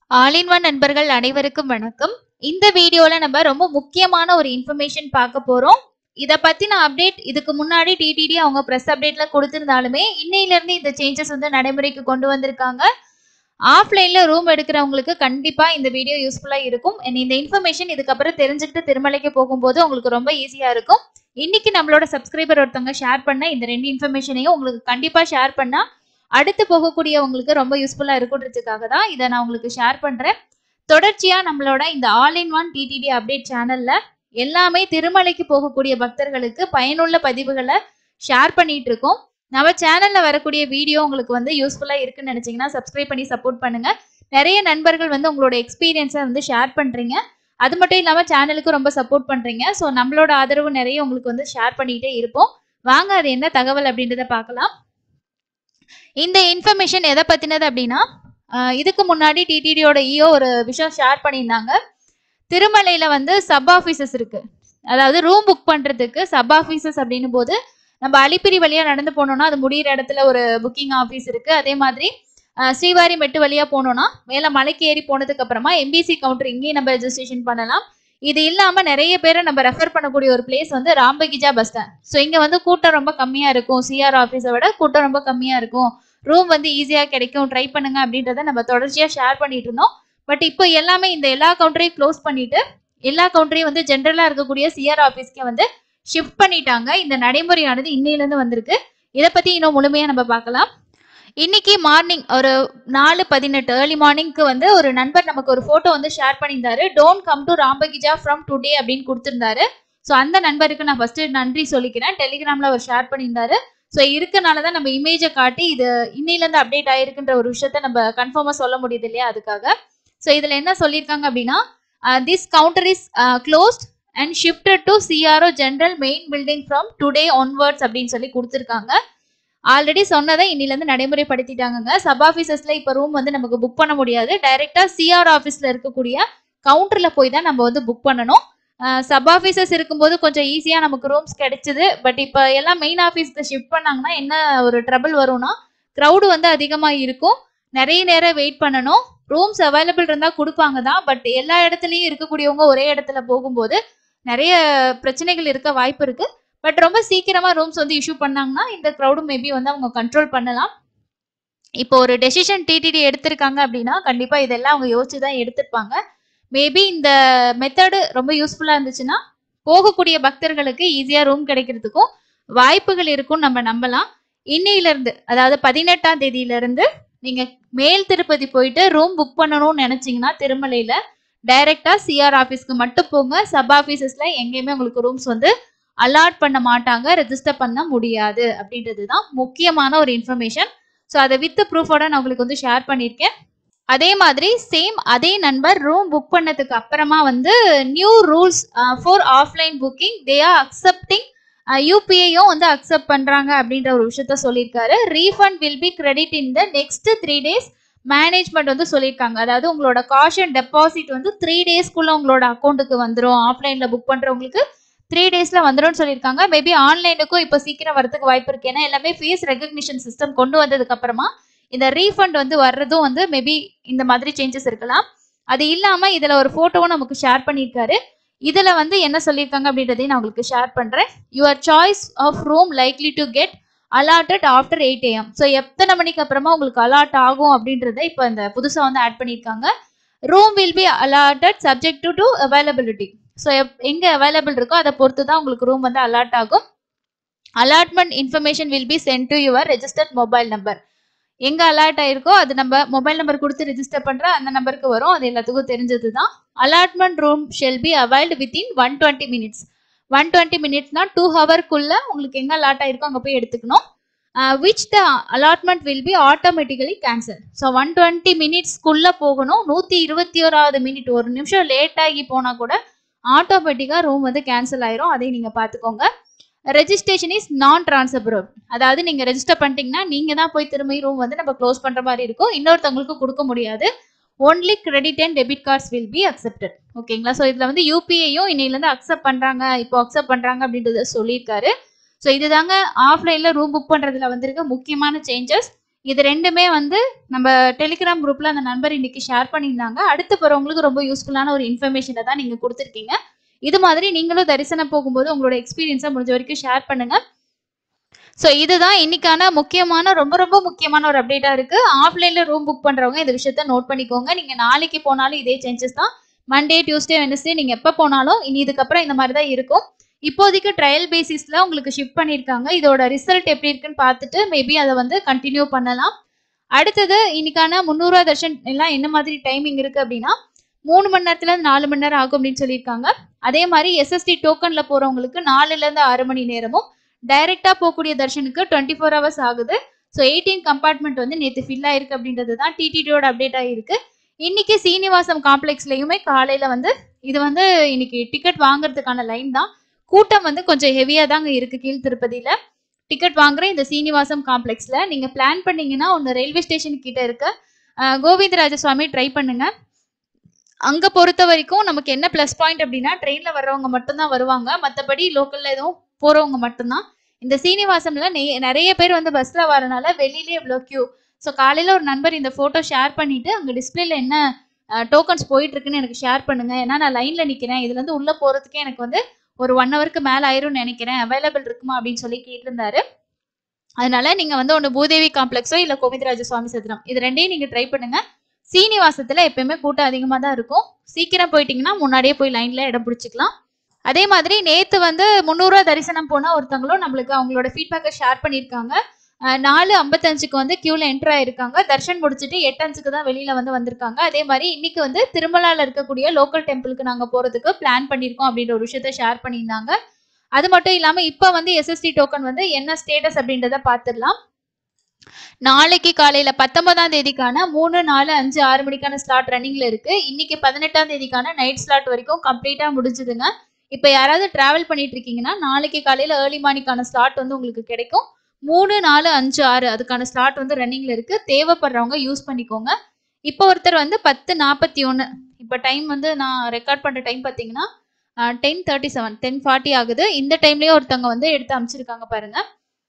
all in one நண்பர்கள் அனைவருக்கும் வணக்கம் இந்த வீடியோல நம்ம ரொம்ப முக்கியமான ஒரு இன்ஃபர்மேஷன் பார்க்க போறோம் இத பத்தின அப்டேட் இதுக்கு முன்னாடி டிடிடி அவங்க பிரஸ் அப்டேட்ல கொடுத்திருந்தாலுமே இன்னையில இருந்து இந்த சேஞ்சஸ் வந்து நடைமுறைக்கு கொண்டு வந்திருக்காங்க ஆஃப்லைன்ல ரூம் எடுக்கிறவங்களுக்கு கண்டிப்பா இந்த வீடியோ யூஸ்ஃபுல்லா இருக்கும் and இந்த இன்ஃபர்மேஷன் இதுக்கப்புறம் தெரிஞ்சுக்கிட்டு திருமலைக்கு போகும்போது உங்களுக்கு ரொம்ப ஈஸியா இருக்கும் இன்னைக்கு நம்மளோட சப்ஸ்கிரைபர் ஒருத்தவங்க ஷேர் பண்ண இந்த ரெண்டு இன்ஃபர்மேஷனையும் உங்களுக்கு கண்டிப்பா ஷேர் பண்ணா அடுத்து போகக்கூடிய உங்களுக்கு ரொம்ப யூஸ்ஃபுல்லா இருக்குன்றதுக்காக தான் இதை நான் உங்களுக்கு ஷேர் பண்றேன் தொடர்ச்சியா நம்மளோட இந்த all in one TTD update சேனல்ல எல்லாமே திருமலைக்கு போகக்கூடிய பக்தர்களுக்கு பயனுள்ள பதிவுகளை ஷேர் பண்ணிட்டு இருக்கோம் நம்ம சேனல்ல வரக்கூடிய வீடியோ உங்களுக்கு வந்து யூஸ்ஃபுல்லா இருக்குன்னு நினைச்சீங்கன்னா சப்ஸ்கிரைப் பண்ணி சப்போர்ட் பண்ணுங்க நிறைய நண்பர்கள் வந்து உங்களோட எக்ஸ்பீரியன்ஸை வந்து ஷேர் பண்றீங்க அது மட்டும் இல்லாம சேனலுக்கு ரொம்ப சப்போர்ட் பண்றீங்க ஸோ நம்மளோட ஆதரவு நிறைய உங்களுக்கு வந்து ஷேர் பண்ணிட்டே இருப்போம் வாங்க அது என்ன தகவல் அப்படின்றத பார்க்கலாம் இந்த இன்ஃபர்மேஷன் எதை பத்தினது அப்படின்னா ஆஹ் இதுக்கு முன்னாடி டிடிடியோட இஓ ஒரு விஷயம் ஷேர் பண்ணியிருந்தாங்க திருமலையில வந்து சப் ஆஃபீஸஸ் இருக்கு அதாவது ரூம் புக் பண்றதுக்கு சப் ஆஃபீஸஸ் அப்படின்னும் போது நம்ம அலிப்பிரி வழியா நடந்து போனோம்னா அது முடியிற இடத்துல ஒரு புக்கிங் ஆஃபீஸ் இருக்கு அதே மாதிரி ஆஹ் ஸ்ரீவாரி மெட்டு வழியா போனோம்னா மேல மலைக்கு ஏறி போனதுக்கு அப்புறமா எம்பிசி கவுண்டர் இங்கேயும் நம்ம ரெஜிஸ்ட்ரேஷன் பண்ணலாம் இது இல்லாம நிறைய பேரை நம்ம ரெஃபர் பண்ணக்கூடிய ஒரு பிளேஸ் வந்து ராம்பகிஜா பஸ் ஸ்டாண்ட் ஸோ இங்க வந்து கூட்டம் ரொம்ப கம்மியா இருக்கும் சிஆர் ஆஃபீஸை விட கூட்டம் ரொம்ப கம்மியா இருக்கும் ரூம் வந்து ஈஸியா கிடைக்கும் ட்ரை பண்ணுங்க அப்படின்றத நம்ம தொடர்ச்சியா ஷேர் பண்ணிட்டு இருந்தோம் பட் இப்போ எல்லாமே இந்த எல்லா கவுண்டரையும் க்ளோஸ் பண்ணிட்டு எல்லா கவுண்டரையும் வந்து ஜென்ரலா இருக்கக்கூடிய சிஆர் ஆஃபீஸ்க்கு வந்து ஷிஃப்ட் பண்ணிட்டாங்க இந்த நடைமுறையானது இன்னையில இருந்து வந்திருக்கு இதை பத்தி இன்னும் முழுமையா நம்ம பார்க்கலாம் இன்னைக்கு மார்னிங் ஒரு நாலு பதினெட்டு ஏர்லி மார்னிங்க்கு வந்து ஒரு நண்பர் நமக்கு ஒரு போட்டோ வந்து ஷேர் பண்ணியிருந்தாரு டோன்ட் கம் டு ராம்பகிஜா ஃப்ரம் டுடே அப்படின்னு கொடுத்திருந்தாரு ஸோ அந்த நண்பருக்கு நான் ஃபர்ஸ்ட் நன்றி சொல்லிக்கிறேன் டெலிகிராம்ல அவர் ஷேர் பண்ணியிருந்தாரு ஸோ இருக்கனால தான் நம்ம இமேஜை காட்டி இது இன்னையிலேருந்து அப்டேட் ஆயிருக்குன்ற ஒரு விஷயத்த நம்ம கன்ஃபார்மாக சொல்ல முடியுது இல்லையா அதுக்காக ஸோ இதில் என்ன சொல்லியிருக்காங்க அப்படின்னா this counter is closed and shifted to CRO general main building from today onwards அப்படின்னு சொல்லி கொடுத்துருக்காங்க ஆல்ரெடி சொன்னதை இன்னிலேருந்து நடைமுறைப்படுத்திட்டாங்க சப் ஆஃபீஸஸ்ல இப்போ ரூம் வந்து நமக்கு புக் பண்ண முடியாது டைரெக்டா சிஆர் ஆஃபீஸ்ல இருக்கக்கூடிய கவுண்டர்ல போய் தான் நம்ம வந்து புக் பண்ணணும் சப் ஆஃபீஸஸ் இருக்கும்போது கொஞ்சம் ஈஸியாக நமக்கு ரூம்ஸ் கிடைச்சிது பட் இப்போ எல்லாம் மெயின் ஆஃபீஸ்க்கு ஷிஃப்ட் பண்ணாங்கன்னா என்ன ஒரு ட்ரபிள் வரும்னா க்ரௌடு வந்து அதிகமாக இருக்கும் நிறைய நேரம் வெயிட் பண்ணணும் ரூம்ஸ் அவைலபிள் இருந்தால் கொடுப்பாங்க தான் பட் எல்லா இடத்துலையும் இருக்கக்கூடியவங்க ஒரே இடத்துல போகும்போது நிறைய பிரச்சனைகள் இருக்க வாய்ப்பு இருக்கு பட் ரொம்ப சீக்கிரமா ரூம்ஸ் வந்து இஷ்யூ பண்ணாங்கன்னா இந்த க்ரௌடு மேபி வந்து அவங்க கண்ட்ரோல் பண்ணலாம் இப்போ ஒரு டெசிஷன் டிடிடி எடுத்திருக்காங்க அப்படின்னா கண்டிப்பா இதெல்லாம் அவங்க யோசிச்சு தான் எடுத்திருப்பாங்க மேபி இந்த மெத்தடு ரொம்ப யூஸ்ஃபுல்லா இருந்துச்சுன்னா போகக்கூடிய பக்தர்களுக்கு ஈஸியா ரூம் கிடைக்கிறதுக்கும் வாய்ப்புகள் இருக்கும் நம்ம நம்பலாம் இன்னையில இருந்து அதாவது பதினெட்டாம் தேதியில இருந்து நீங்க மேல் திருப்பதி போயிட்டு ரூம் புக் பண்ணணும்னு நினைச்சீங்கன்னா திருமலையில டைரக்டா சிஆர் ஆஃபீஸ்க்கு மட்டும் போங்க சப் ஆஃபீஸஸ்ல எங்கேயுமே உங்களுக்கு ரூம்ஸ் வந்து அலாட் பண்ண மாட்டாங்க ரெஜிஸ்டர் பண்ண முடியாது அப்படின்றது தான் முக்கியமான ஒரு இன்ஃபர்மேஷன் ஸோ அதை வித் ப்ரூஃபோட நான் உங்களுக்கு வந்து ஷேர் பண்ணியிருக்கேன் அதே மாதிரி சேம் அதே நண்பர் ரூம் புக் பண்ணதுக்கு அப்புறமா வந்து new rules for offline booking they are accepting யூபிஐயும் வந்து அக்செப்ட் பண்றாங்க அப்படின்ற ஒரு விஷயத்த சொல்லியிருக்காரு refund will be credit in the next three days management வந்து சொல்லியிருக்காங்க அதாவது உங்களோட காஷன் டெபாசிட் வந்து த்ரீ டேஸ்க்குள்ள உங்களோட அக்கௌண்ட்டுக்கு வந்துடும் ஆஃப்லைன்ல புக் பண்றவங்களுக்கு த்ரீ டேஸ்ல வந்துடும் சொல்லியிருக்காங்க மேபி ஆன்லைனுக்கும் இப்போ சீக்கிரம் வரதுக்கு வாய்ப்பு இருக்கு ஏன்னா எல்லாமே ஃபேஸ் ரெகக்னிஷன் சிஸ்டம் கொண்டு வந்ததுக்கு அப்புறமா இந்த ரீஃபண்ட் வந்து வர்றதும் வந்து மேபி இந்த மாதிரி சேஞ்சஸ் இருக்கலாம் அது இல்லாம இதுல ஒரு போட்டோவும் நமக்கு ஷேர் பண்ணியிருக்காரு இதுல வந்து என்ன சொல்லியிருக்காங்க அப்படின்றதையும் நான் உங்களுக்கு ஷேர் பண்றேன் your choice of room likely to get allotted after eight AM so எத்தனை மணிக்கு அப்புறமா உங்களுக்கு அலாட் ஆகும் அப்படின்றத இப்போ இந்த புதுசா வந்து ஆட் பண்ணியிருக்காங்க room will be allotted subject to to availability so எங்க அவைலபிள் இருக்கோ அதை பொறுத்து தான் உங்களுக்கு ரூம் வந்து அலாட் ஆகும் allotment information will be sent to your registered mobile number எங்க அலாட் ஆயிருக்கோ அது நம்ம மொபைல் நம்பர் கொடுத்து ரெஜிஸ்டர் பண்ற அந்த நம்பருக்கு வரும் அது எல்லாத்துக்கும் தெரிஞ்சது தான் allotment room shall be availed within one twenty minutes one twenty மினிட்ஸ்னா டூ ஹவர்க்குள்ள உங்களுக்கு எங்க அலாட் ஆயிருக்கோ அங்கே போய் எடுத்துக்கணும் which the allotment will be automatically cancel so one twenty மினிட்ஸ்க்குள்ள போகணும் நூற்றி இருபத்தி ஓராவது மினிட் ஒரு நிமிஷம் லேட் ஆகி போனால் கூட ஆட்டோமேட்டிக்காக ரூம் வந்து கேன்சல் ஆயிரும் அதை நீங்கள் பார்த்துக்கோங்க ரெஜிஸ்ட்ரேஷன் இஸ் நான் டிரான்ஸ்பரபிள் அதாவது நீங்க ரெஜிஸ்டர் பண்ணிட்டீங்கன்னா நீங்க தான் போய் திரும்பி ரூம் வந்து நம்ம க்ளோஸ் பண்ற மாதிரி இருக்கும் இன்னொருத்தவங்களுக்கு கொடுக்க முடியாது only credit and debit cards will be accepted ஓகேங்களா ஸோ இதுல வந்து யூபிஐயும் இன்னையிலேருந்து அக்செப்ட் பண்றாங்க இப்போ அக்செப்ட் பண்றாங்க அப்படின்றத சொல்லியிருக்காரு ஸோ இதுதாங்க ஆஃப்லைன்ல ரூம் புக் பண்றதுல வந்திருக்க முக்கியமான சேஞ்சஸ் இது ரெண்டுமே வந்து நம்ம டெலிகிராம் குரூப்ல அந்த நண்பர் இன்னைக்கு ஷேர் பண்ணியிருந்தாங்க அடுத்து போறவங்களுக்கு ரொம்ப யூஸ்ஃபுல்லான ஒரு இன்ஃபர்மேஷனை தான் நீங்க கொடுத்துருக்கீங்க இது மாதிரி நீங்களும் தரிசனம் போகும்போது உங்களோட எக்ஸ்பீரியன்ஸை முடிஞ்ச வரைக்கும் ஷேர் பண்ணுங்க ஸோ இதுதான் இன்னைக்கான முக்கியமான ரொம்ப ரொம்ப முக்கியமான ஒரு அப்டேட்டா இருக்கு ஆஃப்லைன்ல ரூம் புக் பண்றவங்க இந்த விஷயத்த நோட் பண்ணிக்கோங்க நீங்க நாளைக்கு போனாலும் இதே சேஞ்சஸ் தான் மண்டே டியூஸ்டே வெனஸ்டே நீங்க எப்போ போனாலும் இனி இதுக்கப்புறம் இந்த மாதிரி தான் இருக்கும் இப்போதைக்கு ட்ரையல் பேசிஸ்ல உங்களுக்கு ஷிஃப்ட் பண்ணியிருக்காங்க இதோட ரிசல்ட் எப்படி இருக்குன்னு பார்த்துட்டு மேபி அதை வந்து கண்டினியூ பண்ணலாம் அடுத்தது இன்னைக்கான முந்நூறுவா தர்ஷன் எல்லாம் என்ன மாதிரி டைமிங் இருக்கு அப்படின்னா மூணு மணி நேரத்துல இருந்து நாலு மணி நேரம் ஆகும் அப்படின்னு சொல்லியிருக்காங்க அதே மாதிரி எஸ்எஸ்டி டோக்கன்ல போறவங்களுக்கு நாலுல இருந்து ஆறு மணி நேரமும் டைரக்டா போகக்கூடிய தர்ஷனுக்கு டுவெண்ட்டி ஃபோர் ஹவர்ஸ் ஆகுது ஸோ எயிட்டீன் கம்பார்ட்மெண்ட் வந்து நேற்று ஃபில் ஆயிருக்கு அப்படின்றது தான் டிடிடியோட அப்டேட் ஆகிருக்கு இன்னைக்கு சீனிவாசம் காம்ப்ளெக்ஸ்லயுமே காலையில வந்து இது வந்து இன்னைக்கு டிக்கெட் வாங்குறதுக்கான லைன் தான் கூட்டம் வந்து கொஞ்சம் ஹெவியா தாங்க இருக்கு கீழ் திருப்பதியில டிக்கெட் வாங்குற இந்த சீனிவாசம் காம்ப்ளெக்ஸ்ல நீங்க பிளான் பண்ணீங்கன்னா ஒன்று ரயில்வே ஸ்டேஷன் கிட்ட இருக்க அஹ், கோவிந்தராஜ சுவாமி ட்ரை பண்ணுங்க அங்க பொறுத்த வரைக்கும் நமக்கு என்ன ப்ளஸ் பாயிண்ட் அப்படின்னா ட்ரெயின்ல வர்றவங்க மட்டும்தான் வருவாங்க மற்றபடி லோக்கல்ல எதுவும் போறவங்க மட்டும்தான் இந்த சீனிவாசம்ல நெ- நிறைய பேர் வந்து பஸ்ல வரனால வெளியிலே இவ்வளோ கியூ ஸோ காலையில ஒரு நண்பர் இந்த போட்டோ ஷேர் பண்ணிட்டு அங்க டிஸ்பிளேல என்ன டோக்கன்ஸ் போயிட்டு இருக்குன்னு எனக்கு ஷேர் பண்ணுங்க ஏன்னா நான் லைன்ல நிக்கிறேன் இதுல இருந்து உள்ள போறதுக்கே எனக்கு வந்து ஒரு ஒன் ஹவருக்கு மேல ஆயிரும்னு நினைக்கிறேன் அவைலபிள் இருக்குமா அப்படின்னு சொல்லி கேட்டிருந்தாரு அதனால நீங்க வந்து ஒன்று பூதேவி காம்ப்ளெக்ஸோ இல்ல கோவிந்தராஜ சுவாமி சத்திரம் இது ரெண்டையும் நீங்க ட்ரை பண்ணுங்க சீனிவாசத்துல எப்பயுமே கூட்டம் அதிகமா தான் இருக்கும் சீக்கிரம் போயிட்டீங்கன்னா முன்னாடியே போய் லைன்ல இடம் பிடிச்சிக்கலாம் அதே மாதிரி நேத்து வந்து முந்நூறுவா தரிசனம் போன ஒருத்தவங்களும் நம்மளுக்கு அவங்களோட ஃபீட்பேக்கை ஷேர் பண்ணியிருக்காங்க அஹ் நாலு ஐம்பத்தஞ்சுக்கு வந்து கியூல என்டர் ஆயிருக்காங்க தர்ஷன் முடிச்சுட்டு எட்டு அஞ்சுக்கு தான் வெளியில வந்து வந்திருக்காங்க அதே மாதிரி இன்னைக்கு வந்து திருமலால இருக்கக்கூடிய லோக்கல் டெம்பிளுக்கு நாங்க போறதுக்கு பிளான் பண்ணியிருக்கோம் அப்படின்ற ஒரு விஷயத்த ஷேர் பண்ணியிருந்தாங்க அது மட்டும் இல்லாம இப்ப வந்து எஸ்எஸ்டி டோக்கன் வந்து என்ன ஸ்டேட்டஸ் அப்படின்றத பார்த்துடலாம் நாளைக்கு காலையில பத்தொன்பதாம் தேதிக்கான மூணு நாலு அஞ்சு ஆறு மணிக்கான ஸ்லாட் ரன்னிங்ல இருக்கு இன்னைக்கு பதினெட்டாம் தேதிக்கான நைட் ஸ்லாட் வரைக்கும் கம்ப்ளீட்டா முடிஞ்சுதுங்க இப்ப யாராவது டிராவல் பண்ணிட்டு இருக்கீங்கன்னா நாளைக்கு காலையில ஏர்லி மார்னிங்கான ஸ்லாட் வந்து உங்களுக்கு கிடைக்கும் மூணு நாலு அஞ்சு ஆறு அதுக்கான ஸ்லாட் வந்து ரன்னிங்ல இருக்கு தேவைப்படுறவங்க யூஸ் பண்ணிக்கோங்க இப்போ ஒருத்தர் வந்து பத்து நாற்பத்தி ஒன்று இப்போ டைம் வந்து நான் ரெக்கார்ட் பண்ற டைம் பார்த்தீங்கன்னா ten thirty seven ten forty ஆகுது இந்த டைம்லயே ஒருத்தவங்க வந்து எடுத்து அமைச்சிருக்காங்க பாருங்க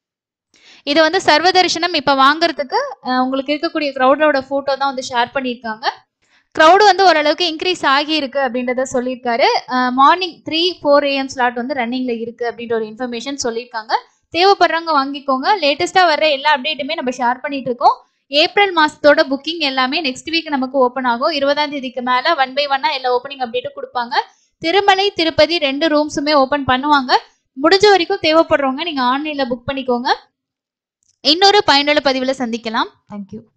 இது வந்து சர்வ தரிசனம் இப்போ வாங்குறதுக்கு அஹ், உங்களுக்கு இருக்கக்கூடிய க்ரௌடோட ஃபோட்டோ தான் வந்து ஷேர் பண்ணியிருக்காங்க க்ரௌடு வந்து ஓரளவுக்கு இன்க்ரீஸ் ஆகி இருக்கு அப்படின்றத சொல்லியிருக்காரு morning three four AM slot வந்து ரன்னிங்ல இருக்கு அப்படின்ற ஒரு இன்ஃபர்மேஷன் சொல்லியிருக்காங்க தேவைப்படுறவங்க வாங்கிக்கோங்க லேட்டஸ்டா வர்ற எல்லா அப்டேட்டுமே நம்ம ஷேர் பண்ணிட்டு இருக்கோம் ஏப்ரல் மாசத்தோட புக்கிங் எல்லாமே நெக்ஸ்ட் வீக் நமக்கு ஓப்பன் ஆகும் இருபதாம் தேதிக்கு மேல ஒன் பை ஒன்னா எல்லா ஓப்பனிங் அப்டேட்டும் கொடுப்பாங்க திருமலை திருப்பதி ரெண்டு ரூம்ஸுமே ஓப்பன் பண்ணுவாங்க முடிஞ்ச வரைக்கும் தேவைப்படுறவங்க நீங்க ஆன்லைன்ல புக் பண்ணிக்கோங்க இன்னொரு பயனுள்ள பதிவுல சந்திக்கலாம் தேங்க்யூ